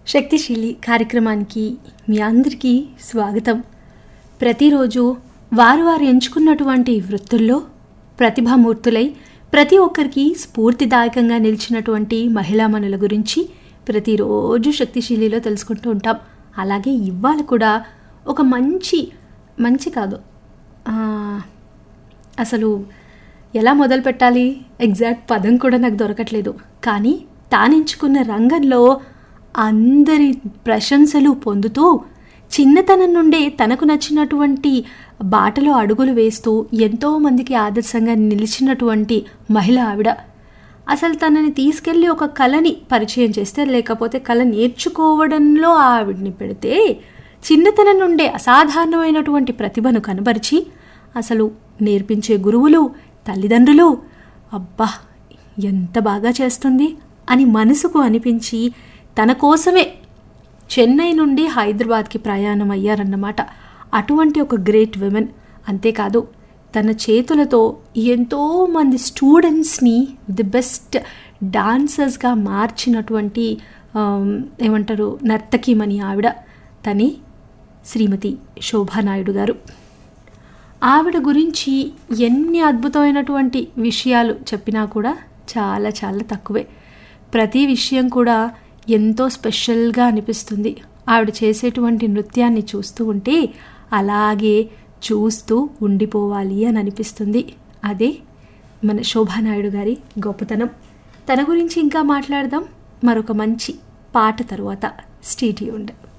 శక్తిశీలి కార్యక్రమానికి మీ అందరికీ స్వాగతం ప్రతిరోజు వారు వారు ఎంచుకున్నటువంటి వృత్తుల్లో ప్రతిభామూర్తులై ప్రతి ఒక్కరికి స్ఫూర్తిదాయకంగా నిలిచినటువంటి మహిళామణుల గురించి ప్రతిరోజు శక్తిశీలిలో తెలుసుకుంటూ ఉంటాం అలాగే ఇవాళ కూడా ఒక మంచి మంచి కాదు ఆ, అసలు ఎలా మొదలు పెట్టాలి ఎగ్జాక్ట్ పదం కూడా నాకు దొరకట్లేదు కానీ తానెంచుకున్న రంగంలో అందరి ప్రశంసలు పొందుతూ చిన్నతనం నుండే తనకు నచ్చినటువంటి బాటలో అడుగులు వేస్తూ ఎంతోమందికి ఆదర్శంగా నిలిచినటువంటి మహిళ ఆవిడ అసలు తనని తీసుకెళ్ళి ఒక కళని పరిచయం చేస్తే లేకపోతే కళ నేర్చుకోవడంలో ఆవిడ్ని పెడితే చిన్నతనం నుండే అసాధారణమైనటువంటి ప్రతిభను కనబరిచి అసలు నేర్పించే గురువులు తల్లిదండ్రులు అబ్బా ఎంత బాగా చేస్తుంది అని మనసుకు అనిపించి తన కోసమే చెన్నై నుండి హైదరాబాద్కి ప్రయాణం అయ్యారన్నమాట అటువంటి ఒక గ్రేట్ విమెన్ అంతేకాదు తన చేతులతో ఎంతోమంది స్టూడెంట్స్ని ది బెస్ట్ డాన్సర్స్గా మార్చినటువంటి ఆమ్, ఏమంటారు నర్తకిమని ఆవిడ తని శ్రీమతి శోభానాయుడు గారు ఆవిడ గురించి ఎన్ని అద్భుతమైనటువంటి విషయాలు చెప్పినా కూడా చాలా చాలా తక్కువే ప్రతి విషయం కూడా ఎంతో స్పెషల్గా అనిపిస్తుంది ఆవిడ చేసేటువంటి నృత్యాన్ని చూస్తూ ఉంటే అలాగే చూస్తూ ఉండిపోవాలి అని అనిపిస్తుంది అదే మన శోభానాయుడు గారి గొప్పతనం తన గురించి ఇంకా మాట్లాడదాం మరొక మంచి పాట తరువాత స్టేట్ ఉండే